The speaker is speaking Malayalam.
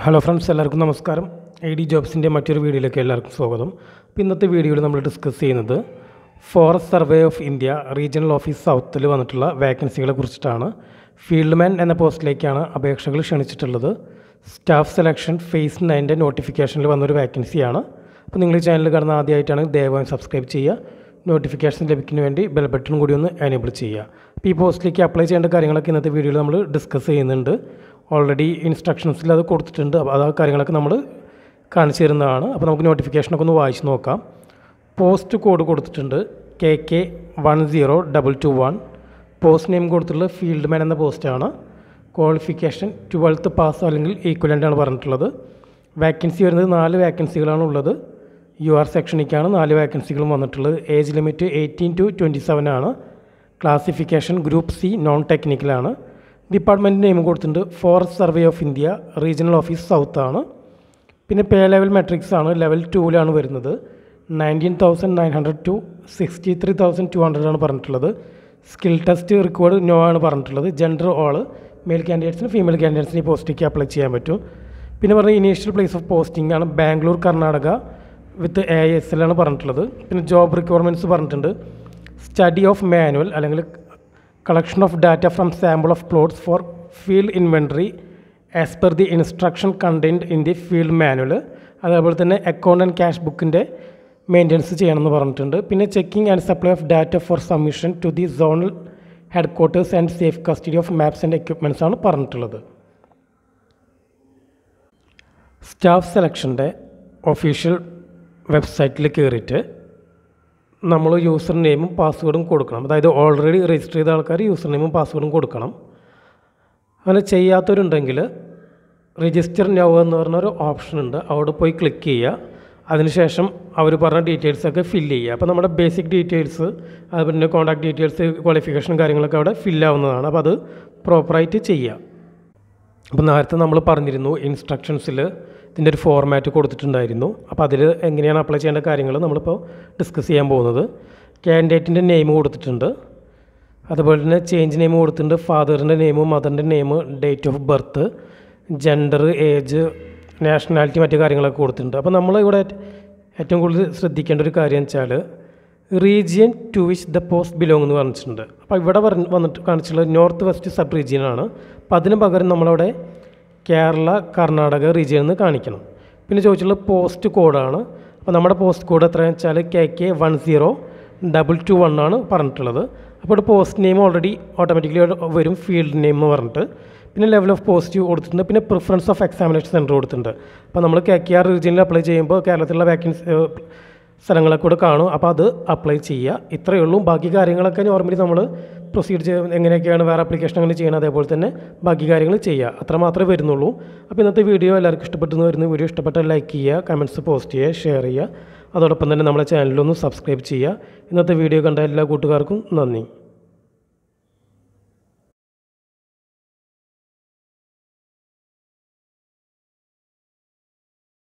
ഹലോ ഫ്രണ്ട്സ് എല്ലാവർക്കും നമസ്കാരം ഐ ഡി ജോബ്സിൻ്റെ മറ്റൊരു വീഡിയോയിലേക്ക് എല്ലാവർക്കും സ്വാഗതം അപ്പോൾ ഇന്നത്തെ വീഡിയോയിൽ നമ്മൾ ഡിസ്കസ് ചെയ്യുന്നത് forest survey of India regional office സൗത്തിൽ വന്നിട്ടുള്ള വേക്കൻസികളെ കുറിച്ചിട്ടാണ് ഫീൽഡ് മാൻ എന്ന പോസ്റ്റിലേക്കാണ് അപേക്ഷകൾ ക്ഷണിച്ചിട്ടുള്ളത് സ്റ്റാഫ് സെലക്ഷൻ ഫേസ് നയൻ്റെ നോട്ടിഫിക്കേഷനിൽ വന്നൊരു വേക്കൻസിയാണ് അപ്പോൾ നിങ്ങൾ ഈ ചാനൽ കാണുന്ന ആദ്യമായിട്ടാണ് ദയവായി സബ്സ്ക്രൈബ് ചെയ്യുക നോട്ടിഫിക്കേഷൻ ലഭിക്കുന്നതിന് വേണ്ടി ബെൽ ബട്ടൺ കൂടി ഒന്ന് എനേബിൾ ചെയ്യുക അപ്പോൾ ഈ പോസ്റ്റിലേക്ക് അപ്ലൈ ചെയ്യേണ്ട കാര്യങ്ങളൊക്കെ ഇന്നത്തെ വീഡിയോയിൽ നമ്മൾ ഡിസ്കസ് ചെയ്യുന്നുണ്ട് ഓൾറെഡി ഇൻസ്ട്രക്ഷൻസിൽ അത് കൊടുത്തിട്ടുണ്ട് അപ്പോൾ അത് ആ കാര്യങ്ങളൊക്കെ നമ്മൾ കാണിച്ചു തരുന്നതാണ് അപ്പോൾ നമുക്ക് നോട്ടിഫിക്കേഷനൊക്കെ ഒന്ന് വായിച്ച് നോക്കാം പോസ്റ്റ് കോഡ് കൊടുത്തിട്ടുണ്ട് K K one zero double two one post name കൊടുത്തിട്ടുള്ളത് ഫീൽഡ് മാൻ എന്ന പോസ്റ്റാണ് ക്വാളിഫിക്കേഷൻ ട്വൽത്ത് പാസ് അല്ലെങ്കിൽ ഈക്വലൻ്റ് ആണ് പറഞ്ഞിട്ടുള്ളത് വാക്കൻസി വരുന്നത് നാല് വാക്കൻസികളാണ് ഉള്ളത് യു ആർ സെക്ഷനിലേക്കാണ് നാല് വാക്കൻസികളും വന്നിട്ടുള്ളത് age limit eighteen to twenty seven ആണ് ക്ലാസിഫിക്കേഷൻ ഗ്രൂപ്പ് സി നോൺ ടെക്നിക്കലാണ് ഡിപ്പാർട്ട്മെൻറ്റ് നെയിം കൊടുത്തിട്ടുണ്ട് forest survey of India regional office south ആണ് പിന്നെ പേ ലെവൽ മെട്രിക്സ് ആണ് ലെവൽ ടൂവിലാണ് വരുന്നത് nineteen thousand nine hundred to sixty three thousand two hundred ആണ് പറഞ്ഞിട്ടുള്ളത് സ്കിൽ ടെസ്റ്റ് റിക്വേർഡ് നോ ആണ് പറഞ്ഞിട്ടുള്ളത് ജെൻഡർ ഓൾ മെയിൽ കാൻഡിഡേറ്റ്സിന് ഫീമെയിൽ കാൻഡിഡേറ്റ്സിന് ഈ പോസ്റ്റിലേക്ക് അപ്ലൈ ചെയ്യാൻ പറ്റും പിന്നെ പറഞ്ഞ ഇനീഷ്യൽ പ്ലേസ് ഓഫ് പോസ്റ്റിംഗ് ആണ് Bangalore Karnataka with A S L ആണ് പറഞ്ഞിട്ടുള്ളത് പിന്നെ ജോബ് റിക്വയർമെൻറ്റ്സ് പറഞ്ഞിട്ടുണ്ട് സ്റ്റഡി ഓഫ് മാനുവൽ അല്ലെങ്കിൽ collection of data from sample of plots for field inventory as per the instruction contained in the field manual അതേപോലെ തന്നെ അക്കൗണ്ട് ആൻഡ് ക്യാഷ് ബുക്കിൻ്റെ മെയിൻ്റെനൻസ് ചെയ്യണമെന്ന് പറഞ്ഞിട്ടുണ്ട് പിന്നെ checking and supply of data for submission to the zonal headquarters and safe custody of maps and equipments ആണ് പറഞ്ഞിട്ടുള്ളത് സ്റ്റാഫ് സെലക്ഷൻ്റെ ഒഫീഷ്യൽ വെബ്സൈറ്റിൽ കയറിയിട്ട് നമ്മൾ യൂസർ നെയിമും പാസ്വേഡും കൊടുക്കണം അതായത് ഓൾറെഡി രജിസ്റ്റർ ചെയ്ത ആൾക്കാർ യൂസർ നെയിമും പാസ്വേഡും കൊടുക്കണം അങ്ങനെ ചെയ്യാത്തവരുണ്ടെങ്കിൽ രജിസ്റ്റർ നൗ എന്ന് പറഞ്ഞൊരു ഓപ്ഷൻ ഉണ്ട് അവിടെ പോയി ക്ലിക്ക് ചെയ്യുക അതിനുശേഷം അവർ പറഞ്ഞ ഡീറ്റെയിൽസൊക്കെ ഫില്ല് ചെയ്യുക അപ്പോൾ നമ്മുടെ ബേസിക് ഡീറ്റെയിൽസ് അതുപോലെ കോൺടാക്ട് ഡീറ്റെയിൽസ് ക്വാളിഫിക്കേഷൻ കാര്യങ്ങളൊക്കെ അവിടെ ഫില്ലാവുന്നതാണ് അപ്പോൾ അത് പ്രോപ്പറായിട്ട് ചെയ്യുക അപ്പോൾ നേരത്തെ നമ്മൾ പറഞ്ഞിരുന്നു ഇൻസ്ട്രക്ഷൻസിൽ ഇതിൻ്റെ ഒരു ഫോർമാറ്റ് കൊടുത്തിട്ടുണ്ടായിരുന്നു അപ്പോൾ അതിൽ എങ്ങനെയാണ് അപ്ലൈ ചെയ്യേണ്ട കാര്യങ്ങൾ നമ്മളിപ്പോൾ ഡിസ്കസ് ചെയ്യാൻ പോകുന്നത് കാൻഡിഡേറ്റിൻ്റെ നെയിം കൊടുത്തിട്ടുണ്ട് അതുപോലെ തന്നെ ചേഞ്ച് നെയിം കൊടുത്തിട്ടുണ്ട് ഫാദറിൻ്റെ നെയിം മദറിൻ്റെ name date of birth gender age nationality മറ്റു കാര്യങ്ങളൊക്കെ കൊടുത്തിട്ടുണ്ട് അപ്പോൾ നമ്മൾ ഇവിടെ ഏറ്റവും കൂടുതൽ ശ്രദ്ധിക്കേണ്ട ഒരു കാര്യം എന്ന് വെച്ചാൽ region to which the post belong എന്ന് പറഞ്ഞിട്ടുണ്ട് അപ്പോൾ ഇവിടെ പറഞ്ഞ് വന്നിട്ട് കാണിച്ചിട്ടുള്ളത് നോർത്ത് വെസ്റ്റ് സബ് റീജിയനാണ് അപ്പോൾ അതിന് പകരം നമ്മളവിടെ കേരള കർണാടക റീജിയൻ എന്ന് കാണിക്കണം പിന്നെ ചോദിച്ചിട്ടുള്ളത് പോസ്റ്റ് കോഡാണ് അപ്പോൾ നമ്മുടെ പോസ്റ്റ് കോഡ് എത്രയാണെന്ന് വെച്ചാൽ K K one zero double two one ആണ് പറഞ്ഞിട്ടുള്ളത് അപ്പോൾ ഇവിടെ പോസ്റ്റ് നെയിം ഓൾറെഡി ഓട്ടോമാറ്റിക്കലി വരും ഫീൽഡ് നെയിം എന്ന് പറഞ്ഞിട്ട് പിന്നെ ലെവൽ ഓഫ് പോസിറ്റീവ് കൊടുത്തിട്ടുണ്ട് പിന്നെ പ്രിഫറൻസ് ഓഫ് എക്സാമിനേഷൻ സെൻറ്റർ കൊടുത്തിട്ടുണ്ട് അപ്പോൾ നമ്മൾ കെ കെ ആർ റീജിയനിൽ അപ്ലൈ ചെയ്യുമ്പോൾ കേരളത്തിലുള്ള വാക്കൻസി സ്ഥലങ്ങളൊക്കെ കൂടെ കാണും അപ്പോൾ അത് അപ്ലൈ ചെയ്യുക ഇത്രയേ ഉള്ളൂ ബാക്കി കാര്യങ്ങളൊക്കെ നോർമലി നമ്മൾ പ്രൊസീഡ് ചെയ്ത് എങ്ങനെയൊക്കെയാണ് വേറെ ആപ്ലിക്കേഷൻ അങ്ങനെ ചെയ്യണം അതേപോലെ തന്നെ ബാക്കി കാര്യങ്ങൾ ചെയ്യുക അത്ര മാത്രമേ വരുന്നുള്ളൂ അപ്പോൾ ഇന്നത്തെ വീഡിയോ എല്ലാവർക്കും ഇഷ്ടപ്പെട്ടെന്ന് വരുന്ന വീഡിയോ ഇഷ്ടപ്പെട്ടാൽ ലൈക്ക് ചെയ്യുക കമൻറ്റ്സ് പോസ്റ്റ് ചെയ്യുക ഷെയർ ചെയ്യുക അതോടൊപ്പം തന്നെ നമ്മുടെ ചാനലിലൊന്ന് സബ്സ്ക്രൈബ് ചെയ്യുക ഇന്നത്തെ വീഡിയോ കണ്ട എല്ലാ കൂട്ടുകാർക്കും നന്ദി